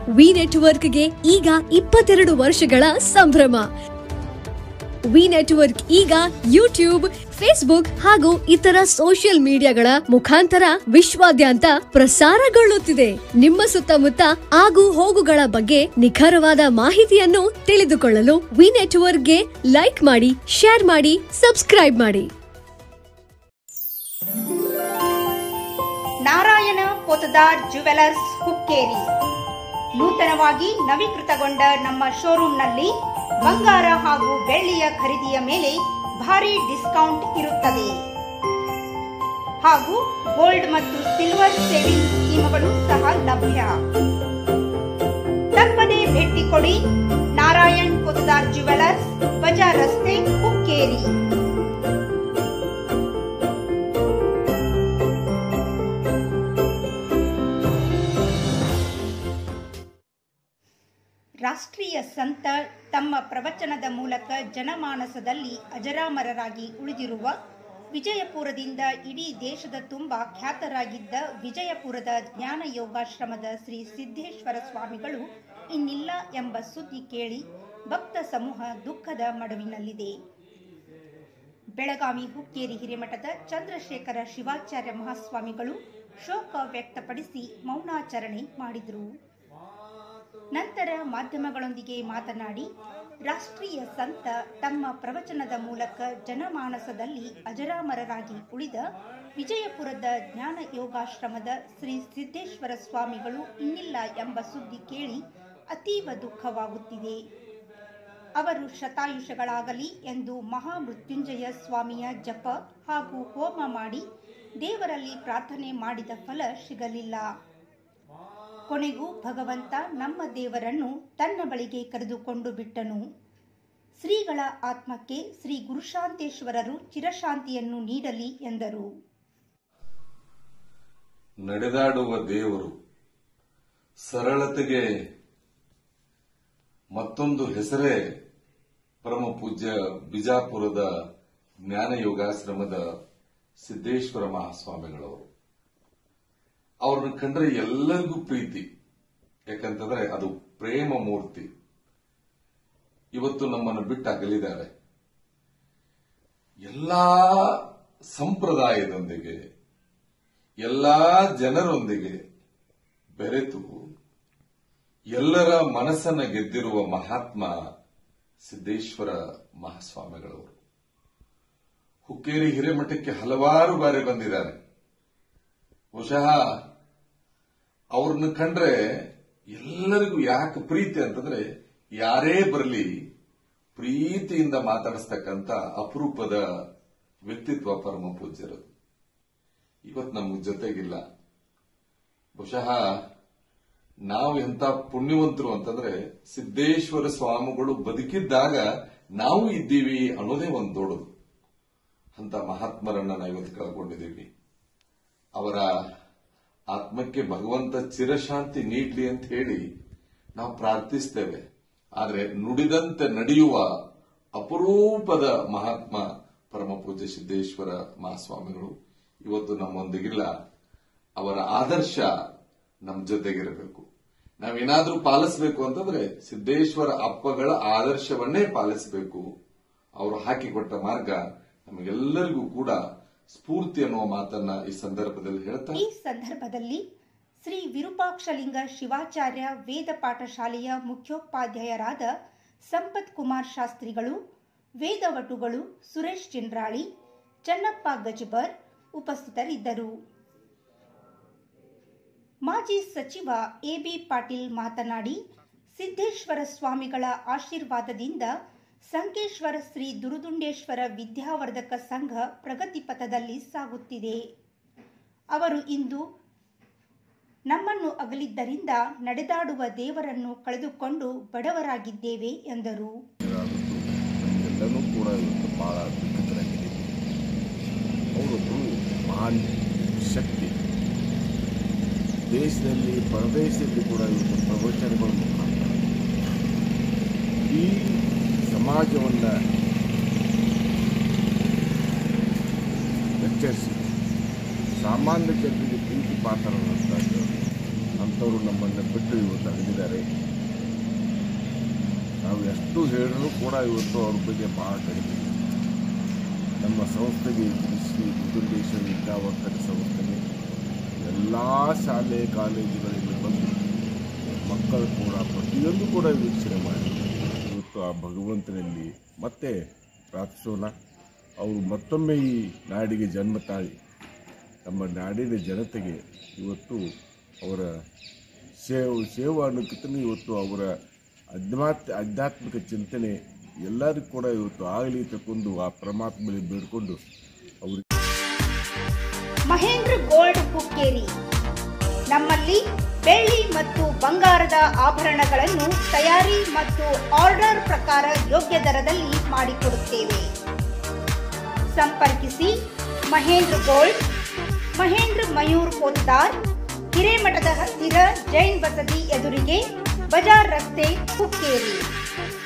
V ನೆಟ್ವರ್ಕ್ಗೆ ಈಗ ಇಪ್ಪತ್ತೆರಡು ವರ್ಷಗಳ ಸಂಭ್ರಮ ವಿ ನೆಟ್ವರ್ಕ್ ಈಗ ಯೂಟ್ಯೂಬ್ ಫೇಸ್ಬುಕ್ ಹಾಗೂ ಇತರ ಸೋಷಿಯಲ್ ಮೀಡಿಯಾಗಳ ಮುಖಾಂತರ ವಿಶ್ವಾದ್ಯಂತ ಪ್ರಸಾರಗೊಳ್ಳುತ್ತಿದೆ ನಿಮ್ಮ ಸುತ್ತಮುತ್ತ ಆಗು ಹೋಗುಗಳ ಬಗ್ಗೆ ನಿಖರವಾದ ಮಾಹಿತಿಯನ್ನು ತಿಳಿದುಕೊಳ್ಳಲು ವಿ ನೆಟ್ವರ್ಕ್ಗೆ ಲೈಕ್ ಮಾಡಿ ಶೇರ್ ಮಾಡಿ ಸಬ್ಸ್ಕ್ರೈಬ್ ಮಾಡಿ ನಾರಾಯಣ ಪೊತದಾರ್ ಜುವೆಲರ್ಸ್ ಹುಕ್ಕೇರಿ ನೂತನವಾಗಿ ನವೀಕೃತಗೊಂಡ ನಮ್ಮ ಶೋರೂಮ್ನಲ್ಲಿ ಬಂಗಾರ ಹಾಗೂ ಬೆಳ್ಳಿಯ ಖರೀದಿಯ ಮೇಲೆ ಭಾರಿ ಡಿಸ್ಕೌಂಟ್ ಇರುತ್ತದೆ ಹಾಗೂ ಗೋಲ್ಡ್ ಮತ್ತು ಸಿಲ್ವರ್ ಸೇವಿಂಗ್ ಸ್ಕೀಮ್ಗಳು ಸಹ ಲಭ್ಯ ತಪ್ಪದೇ ಭೇಟಿ ಕೊಡಿ ನಾರಾಯಣ್ ಪೊತದಾರ್ ಜುವೆಲರ್ಸ್ ಬಜಾರ್ ರಸ್ತೆ ಹುಕ್ಕೇರಿ ರಾಷ್ಟ್ರೀಯ ಸಂತ ತಮ್ಮ ಪ್ರವಚನದ ಮೂಲಕ ಜನಮಾನಸದಲ್ಲಿ ಅಜರಾಮರರಾಗಿ ಉಳಿದಿರುವ ವಿಜಯಪುರದಿಂದ ಇಡೀ ದೇಶದ ತುಂಬ ಖ್ಯಾತರಾಗಿದ್ದ ವಿಜಯಪುರದ ಜ್ಞಾನ ಯೋಗಾಶ್ರಮದ ಶ್ರೀ ಸಿದ್ದೇಶ್ವರ ಸ್ವಾಮಿಗಳು ಇನ್ನಿಲ್ಲ ಎಂಬ ಸುದ್ದಿ ಕೇಳಿ ಭಕ್ತ ಸಮೂಹ ದುಃಖದ ಮಡುವಿನಲ್ಲಿದೆ ಬೆಳಗಾವಿ ಹುಕ್ಕೇರಿ ಹಿರೇಮಠದ ಚಂದ್ರಶೇಖರ ಶಿವಾಚಾರ್ಯ ಮಹಾಸ್ವಾಮಿಗಳು ಶೋಕ ವ್ಯಕ್ತಪಡಿಸಿ ಮೌನಾಚರಣೆ ಮಾಡಿದರು ನಂತರ ಮಾಧ್ಯಮಗಳೊಂದಿಗೆ ಮಾತನಾಡಿ ರಾಷ್ಟ್ರೀಯ ಸಂತ ತಮ್ಮ ಪ್ರವಚನದ ಮೂಲಕ ಜನಮಾನಸದಲ್ಲಿ ಅಜರಾಮರರಾಗಿ ಉಳಿದ ವಿಜಯಪುರದ ಜ್ಞಾನ ಯೋಗಾಶ್ರಮದ ಶ್ರೀ ಸಿದ್ದೇಶ್ವರ ಸ್ವಾಮಿಗಳು ಇನ್ನಿಲ್ಲ ಎಂಬ ಸುದ್ದಿ ಕೇಳಿ ಅತೀವ ದುಃಖವಾಗುತ್ತಿದೆ ಅವರು ಶತಾಯುಷಗಳಾಗಲಿ ಎಂದು ಮಹಾಮೃತ್ಯುಂಜಯ ಸ್ವಾಮಿಯ ಜಪ ಹಾಗೂ ಹೋಮ ಮಾಡಿ ದೇವರಲ್ಲಿ ಪ್ರಾರ್ಥನೆ ಮಾಡಿದ ಫಲ ಸಿಗಲಿಲ್ಲ ಕೊನೆಗೂ ಭಗವಂತ ನಮ್ಮ ದೇವರನ್ನು ತನ್ನ ಬಳಿಗೆ ಕರೆದುಕೊಂಡು ಬಿಟ್ಟನು ಶ್ರೀಗಳ ಆತ್ಮಕ್ಕೆ ಶ್ರೀ ಗುರುಶಾಂತೇಶ್ವರರು ಚಿರಶಾಂತಿಯನ್ನು ನೀಡಲಿ ಎಂದರು ನಡೆದಾಡುವ ದೇವರು ಸರಳತೆಗೆ ಮತ್ತೊಂದು ಹೆಸರೇ ಪರಮ ಪೂಜ್ಯ ಬಿಜಾಪುರದ ಜ್ಞಾನ ಯೋಗಾಶ್ರಮದ ಸಿದ್ದೇಶ್ವರ ಮಹಾಸ್ವಾಮಿಗಳವರು ಅವ್ರನ್ನ ಕಂಡ್ರೆ ಎಲ್ಲರಿಗೂ ಪ್ರೀತಿ ಯಾಕಂತಂದ್ರೆ ಅದು ಪ್ರೇಮ ಮೂರ್ತಿ ಇವತ್ತು ನಮ್ಮನ್ನು ಬಿಟ್ಟು ಅಗಲಿದ್ದಾರೆ ಎಲ್ಲಾ ಸಂಪ್ರದಾಯದೊಂದಿಗೆ ಎಲ್ಲಾ ಜನರೊಂದಿಗೆ ಬೆರೆತು ಎಲ್ಲರ ಮನಸ್ಸನ್ನ ಗೆದ್ದಿರುವ ಮಹಾತ್ಮ ಸಿದ್ದೇಶ್ವರ ಮಹಾಸ್ವಾಮಿಗಳವರು ಹುಕ್ಕೇರಿ ಹಿರೇಮಠಕ್ಕೆ ಹಲವಾರು ಬಾರಿ ಬಂದಿದ್ದಾರೆ ಬಹುಶಃ ಅವ್ರನ್ನ ಕಂಡ್ರೆ ಎಲ್ಲರಿಗೂ ಯಾಕೆ ಪ್ರೀತಿ ಅಂತಂದ್ರೆ ಯಾರೇ ಬರಲಿ ಪ್ರೀತಿಯಿಂದ ಮಾತಾಡಿಸ್ತಕ್ಕಂಥ ಅಪರೂಪದ ವ್ಯಕ್ತಿತ್ವ ಪರಮ ಪೂಜ್ಯರು ಇವತ್ತು ನಮ್ಗೆ ಜೊತೆಗಿಲ್ಲ ಬಹುಶಃ ನಾವು ಎಂತ ಪುಣ್ಯವಂತರು ಅಂತಂದ್ರೆ ಸಿದ್ದೇಶ್ವರ ಸ್ವಾಮಿಗಳು ಬದುಕಿದ್ದಾಗ ನಾವು ಇದ್ದೀವಿ ಅನ್ನೋದೇ ಒಂದು ದೊಡ್ಡದು ಅಂತ ಮಹಾತ್ಮರನ್ನ ನಾವು ಇವತ್ತು ಕಳ್ಕೊಂಡಿದ್ದೀವಿ ಅವರ ಆತ್ಮಕ್ಕೆ ಭಗವಂತ ಚಿರಶಾಂತಿ ನೀಡ್ಲಿ ಅಂತ ಹೇಳಿ ನಾವು ಪ್ರಾರ್ಥಿಸ್ತೇವೆ ಆದರೆ ನುಡಿದಂತೆ ನಡೆಯುವ ಅಪರೂಪದ ಮಹಾತ್ಮ ಪರಮ ಪೂಜ್ಯ ಸಿದ್ದೇಶ್ವರ ಮಹಾಸ್ವಾಮಿಗಳು ಇವತ್ತು ನಮ್ಮೊಂದಿಗಿಲ್ಲ ಅವರ ಆದರ್ಶ ನಮ್ಮ ಜೊತೆಗಿರಬೇಕು ನಾವೇನಾದ್ರೂ ಪಾಲಿಸಬೇಕು ಅಂತಂದ್ರೆ ಸಿದ್ದೇಶ್ವರ ಅಪ್ಪಗಳ ಆದರ್ಶವನ್ನೇ ಪಾಲಿಸಬೇಕು ಅವರು ಹಾಕಿಕೊಟ್ಟ ಮಾರ್ಗ ನಮಗೆಲ್ಲರಿಗೂ ಕೂಡ ಸ್ಫೂರ್ತಿ ಅನ್ನುವ ಮಾತನ್ನ ಈ ಸಂದರ್ಭದಲ್ಲಿ ಹೇಳ್ತಾ ಈ ಸಂದರ್ಭದಲ್ಲಿ ಶ್ರೀ ವಿರೂಪಾಕ್ಷಲಿಂಗ ಶಿವಾಚಾರ್ಯ ವೇದ ಪಾಠಶಾಲೆಯ ಮುಖ್ಯೋಪಾಧ್ಯಾಯರಾದ ಸಂಪತ್ ಕುಮಾರ್ ಶಾಸ್ತ್ರಿಗಳು ವೇದವಟುಗಳು ಸುರೇಶ್ ಚಿಂಡ್ರಾಳಿ ಚನ್ನಪ್ಪ ಗಜಬರ್ ಉಪಸ್ಥಿತರಿದ್ದರು ಮಾಜಿ ಸಚಿವ ಎಬಿ ಪಾಟೀಲ್ ಮಾತನಾಡಿ ಸಿದ್ದೇಶ್ವರ ಸ್ವಾಮಿಗಳ ಆಶೀರ್ವಾದದಿಂದ ಸಂಕೇಶ್ವರ ಶ್ರೀ ದುರುದುಂಡೇಶ್ವರ ವಿದ್ಯಾವರ್ಧಕ ಸಂಘ ಪ್ರಗತಿ ಪಥದಲ್ಲಿ ಸಾಗುತ್ತಿದೆ ಅವರು ಇಂದು ನಮ್ಮನ್ನು ಅಗಲಿದ್ದರಿಂದ ನಡೆದಾಡುವ ದೇವರನ್ನು ಕಳೆದುಕೊಂಡು ಬಡವರಾಗಿದ್ದೇವೆ ಎಂದರು ಇರಾದದ್ದು ನಮಗೆಲ್ಲನೂ ಕೂಡ ಇವತ್ತು ಭಾಳ ದುಃಖಿತರಾಗಿದೆ ಅವರೊಬ್ಬರು ಮಹಾನ್ ಶಕ್ತಿ ದೇಶದಲ್ಲಿ ಪರದೇಶದಲ್ಲಿ ಕೂಡ ಇವತ್ತು ಪ್ರವಚನಗಳ ಮುಖಾಂತರ ಈ ಸಮಾಜವನ್ನು ಎಚ್ಚರಿಸಿ ಸಾಮಾನ್ಯ ಜನರಿಗೆ ಪ್ರೀತಿ ಪಾತ್ರರಂಥದ್ದು ನಮ್ಮ ಅಂಥವರು ನಮ್ಮನ್ನು ಬಿಟ್ಟು ಇವತ್ತು ಅಗಲಿದ್ದಾರೆ ನಾವು ಎಷ್ಟು ಹೇಳಿದ್ರು ಕೂಡ ಇವತ್ತು ಅವ್ರ ಬಗ್ಗೆ ಭಾಳ ಕಡಿಮೆ ನಮ್ಮ ಸಂಸ್ಥೆಗೆ ಶ್ರೀ ಮುದುಂಡೇಶ್ವರ ವಿದ್ಯಾವರ್ಧಕ ಸಂಸ್ಥೆಗೆ ಎಲ್ಲ ಶಾಲೆ ಕಾಲೇಜುಗಳಿಂದ ಬಂದು ಮಕ್ಕಳು ಕೂಡ ಪ್ರತಿಯೊಂದು ಕೂಡ ವೀಕ್ಷಣೆ ಮಾಡಿ ಇವತ್ತು ಆ ಭಗವಂತನಲ್ಲಿ ಮತ್ತೆ ಪ್ರಾರ್ಥಿಸೋಣ ಅವರು ಮತ್ತೊಮ್ಮೆ ಈ ನಾಡಿಗೆ ಜನ್ಮ ತಾಳಿ ನಮ್ಮ ನಾಡಿನ ಜನತೆಗೆ ಇವತ್ತು ಅವರ ಸೇವ್ ಸೇವಾ ಅನ್ನೋಕ್ಕಿಂತ ಇವತ್ತು ಅವರ ಅಧ್ಯಾತ್ಮ ಆಧ್ಯಾತ್ಮಿಕ ಚಿಂತನೆ ಎಲ್ಲರಿಗೂ ಕೂಡ ಇವತ್ತು ಆಗಲಿ ತಕ್ಕೊಂಡು ಆ ಪರಮಾತ್ಮನಲ್ಲಿ ಬೇಡ್ಕೊಂಡು ಅವರು ಮಹೇಂದ್ರ ಗೋಲ್ಡ್ ಹುಕ್ಕೇರಿ ನಮ್ಮಲ್ಲಿ ಬೆಳ್ಳಿ ಮತ್ತು ಬಂಗಾರದ ಆಭರಣಗಳನ್ನು ತಯಾರಿ ಮತ್ತು ಆರ್ಡರ್ ಪ್ರಕಾರ ಯೋಗ್ಯ ದರದಲ್ಲಿ ಮಾಡಿಕೊಡುತ್ತೇವೆ ಸಂಪರ್ಕಿಸಿ ಮಹೇಂದ್ರ ಗೋಲ್ಡ್ ಮಹೇಂದ್ರ ಮಯೂರ್ ಪೋದ್ದಾರ್ ಹಿರೇಮಠದ ಹತ್ತಿರ ಜೈನ್ ಬಸದಿ ಎದುರಿಗೆ ಬಜಾರ್ ರಸ್ತೆ ಹುಕ್ಕೇರಿ